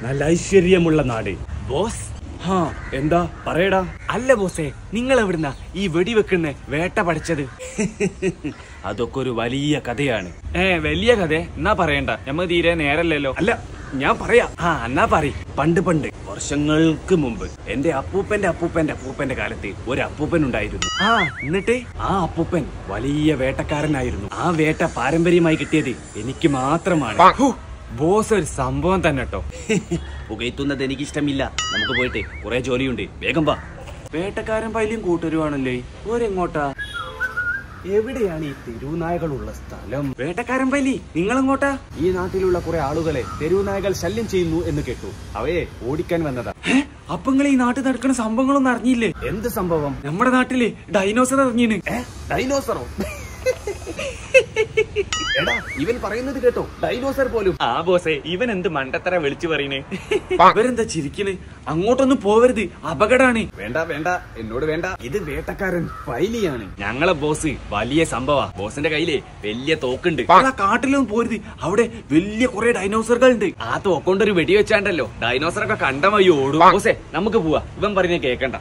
നല്ല ഐശ്വര്യമുള്ള നാട് ബോസ് ഹാ എന്താ പറയടാ അല്ല ബോസേ നിങ്ങൾ എവിടുന്ന ഈ വെടിവെക്കുന്ന വേട്ട പഠിച്ചത് അതൊക്കെ ഒരു വലിയ കഥയാണ് ഏ വലിയ കഥ എന്നാ പറയണ്ട നമ്മ തീരെ നേരല്ലല്ലോ അല്ല ഞാൻ പറയാം ആ എന്നാ പറ പണ്ട് പണ്ട് വർഷങ്ങൾക്ക് മുമ്പ് എന്റെ അപ്പൂപ്പന്റെ അപ്പൂപ്പന്റെ അപ്പൂപ്പന്റെ കാലത്ത് ഒരു അപ്പൂപ്പൻ ഉണ്ടായിരുന്നു ആ എന്നിട്ട് ആ അപ്പൂപ്പൻ വലിയ വേട്ടക്കാരനായിരുന്നു ആ വേട്ട പാരമ്പര്യമായി കിട്ടിയത് എനിക്ക് മാത്രമാണ് ഹു, ബോസ് ഒരു സംഭവം തന്നെ കേട്ടോ പുകയത്തുന്നത് എനിക്ക് ഇഷ്ടമില്ല നമുക്ക് പോയിട്ട് കുറെ ജോലിയുണ്ട് വേഗം വാ വേട്ടക്കാരൻ പൈലിയും കൂട്ടരുവാണല്ലേ ഓരെങ്ങോട്ടാ എവിടെയാണ് ഈ തെരുവുനായകളുള്ള സ്ഥലം വേട്ടക്കാരൻ പൈലി നിങ്ങളെങ്ങോട്ടാ ഈ നാട്ടിലുള്ള കുറെ ആളുകളെ തെരുവുനായകൾ ശല്യം ചെയ്യുന്നു എന്ന് കേട്ടു അവയെ ഓടിക്കാൻ വന്നതാ അപ്പൊ നിങ്ങൾ ഈ നാട്ടിൽ നടക്കുന്ന സംഭവങ്ങളൊന്നും അറിഞ്ഞില്ലേ എന്ത് സംഭവം നമ്മുടെ നാട്ടില് ഡൈനോസർ ഇറങ്ങിയാണ് ഡൈനോസറോ എടാ ഇവൻ പറയുന്നത് കേട്ടോ ഡൈനോസർ പോലും ആ ബോസേ ഇവൻ എന്ത് മണ്ടത്തര വിളിച്ചു പറയണേ ഇവരെന്താ ചിരിക്കണ് അങ്ങോട്ടൊന്നും പോവരുത് അപകടാണ് വേണ്ട വേണ്ട എന്നോട് വേണ്ട ഇത് വേട്ടക്കാരൻ പൈലിയാണ് ഞങ്ങളെ ബോസ് വലിയ സംഭവ ബോസിന്റെ കയ്യില് വലിയ തോക്കുണ്ട് ആ കാട്ടിലൊന്നും പോരുത് അവിടെ വലിയ കുറെ ഡൈനോസറുകൾ ഉണ്ട് ആ തോക്കൊണ്ട് ഒരു വെടി വെച്ചാണ്ടല്ലോ ഡൈനോസറൊക്കെ കണ്ട വഴി ഓടും ബോസേ നമുക്ക് പോവാ ഇവൻ പറഞ്ഞ കേക്കണ്ട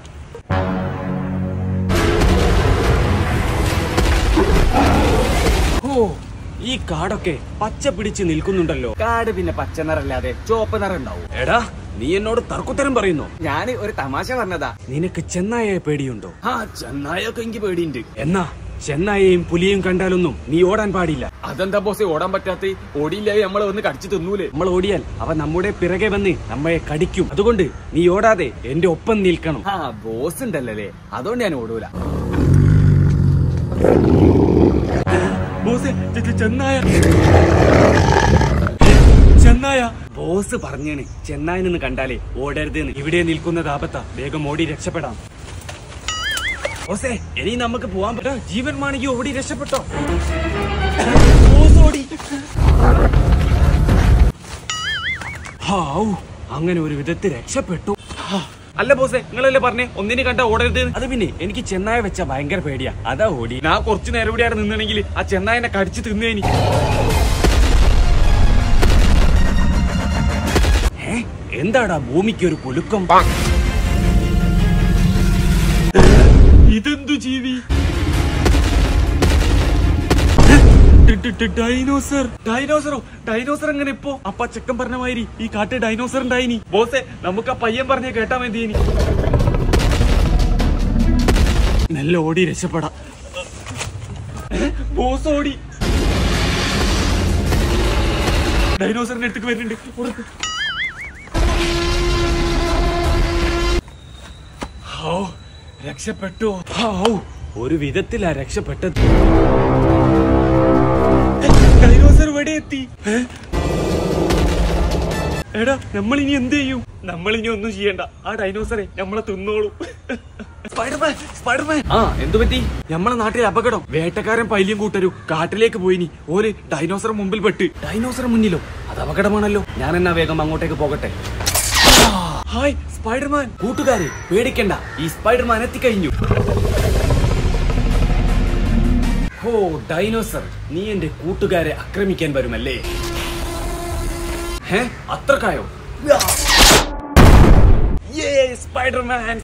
ഓ ഈ കാടൊക്കെ പച്ച പിടിച്ച് നിൽക്കുന്നുണ്ടല്ലോ കാട് പിന്നെ പച്ച നിറല്ലാതെ ചുവപ്പ് നിറം ഉണ്ടാവും എടാ നീ എന്നോട് തർക്കുത്തരം പറയുന്നു ഞാന് ഒരു തമാശ പറഞ്ഞതാ നിനക്ക് ചെന്നായയെ പേടിയുണ്ടോ ആ ചെന്നായൊക്കെ എനിക്ക് പേടിയുണ്ട് എന്നാ ചെന്നായയും പുലിയും കണ്ടാലൊന്നും നീ ഓടാൻ പാടില്ല അതെന്താ ബോസെ ഓടാൻ പറ്റാത്ത ഓടിയില്ലേ നമ്മളെ ഒന്ന് കടിച്ചു തിന്നൂലേ നമ്മൾ ഓടിയാൽ അവ നമ്മുടെ പിറകെ വന്ന് നമ്മെ കടിക്കും അതുകൊണ്ട് നീ ഓടാതെ എന്റെ ഒപ്പം നിൽക്കണം ആ ബോസ് ഉണ്ടല്ലേ അതുകൊണ്ട് ഞാൻ ഓടൂല ബോസ് ചെന്നായ ചെന്നായ ബോസ് പറഞ്ഞാണ് ചെന്നായനെന്ന് കണ്ടാലേ ഓടരുത് ഇവിടെ നിൽക്കുന്നത് ആപത്ത വേഗം ഓടി രക്ഷപ്പെടാം ബോസേ ഇനി നമുക്ക് പോവാൻ പറ്റാ ജീവൻ മാണെങ്കിൽ ഓടി രക്ഷപ്പെട്ടോ ബോസ് ഓടി ഹാവൂ അങ്ങനെ ഒരു വിധത്തിൽ രക്ഷപ്പെട്ടു ഹാ. അല്ല ബോസേ നിങ്ങളല്ലേ പറഞ്ഞേ ഒന്നിനെ കണ്ട ഓടരുത് അത് പിന്നെ എനിക്ക് ചെന്നായ വെച്ച ഭയങ്കര പേടിയാ അതാ ഓടി ഞാൻ കുറച്ചു നേരം ഇവിടെ അവിടെ നിന്നെങ്കിൽ ആ ചെന്നായനെ കടിച്ചു തിന്നേനി ഏ? എന്താടാ ഭൂമിക്ക് ഒരു കുലുക്കം ഇതെന്തു ജീവി ഡൈനോസർ ഡൈനോസറോ ഡൈനോസർ എങ്ങനെ ഇപ്പോ അപ്പ ചെക്കൻ പറഞ്ഞ മാതിരി ഈ കാട്ടിൽ ഡൈനോസർ ഉണ്ടായിനി ബോസേ നമുക്ക് ആ പയ്യൻ പറഞ്ഞ കേട്ടാ മതി ഇനി നല്ല ഓടി രക്ഷപ്പെടാം ഏ? ബോസ് ഓടി ഡൈനോസറിന്റെ അടുത്തേക്ക് വരുന്നുണ്ട് ഓട്. ഹൗ, രക്ഷപ്പെട്ടു ഹൗ, ഒരു വിധത്തിലാ രക്ഷപ്പെട്ടത് ഡൈനോസർ ഇവിടെ എത്തി ഏ? എടാ നമ്മൾ ഇനി എന്ത് ചെയ്യും നമ്മൾ ഇനി ഒന്നും ചെയ്യണ്ട ആ ഡൈനോസറെ നമ്മളെ തിന്നോളൂ സ്പൈഡർമാൻ സ്പൈഡർമാൻ ആ എന്തു പറ്റി നമ്മളെ നാട്ടിൽ അപകടം വേട്ടക്കാരൻ പൈലിയും കൂട്ടരു കാട്ടിലേക്ക് പോയിനി ഓല് ഡൈനോസർ മുമ്പിൽ പെട്ട് ഡൈനോസർ മുന്നിലോ അത് അപകടമാണല്ലോ ഞാൻ എന്നാ വേഗം അങ്ങോട്ടേക്ക് പോകട്ടെ ഹായ് സ്പൈഡർമാൻ കൂട്ടുകാരെ പേടിക്കണ്ട ഈ സ്പൈഡർമാൻ എത്തിക്കഴിഞ്ഞു ഹോ ഡൈനോസർ നീ എന്റെ കൂട്ടുകാരെ ആക്രമിക്കാൻ വരുമല്ലേ ഹേ അത്രക്കായോ സ്പൈഡർമാൻ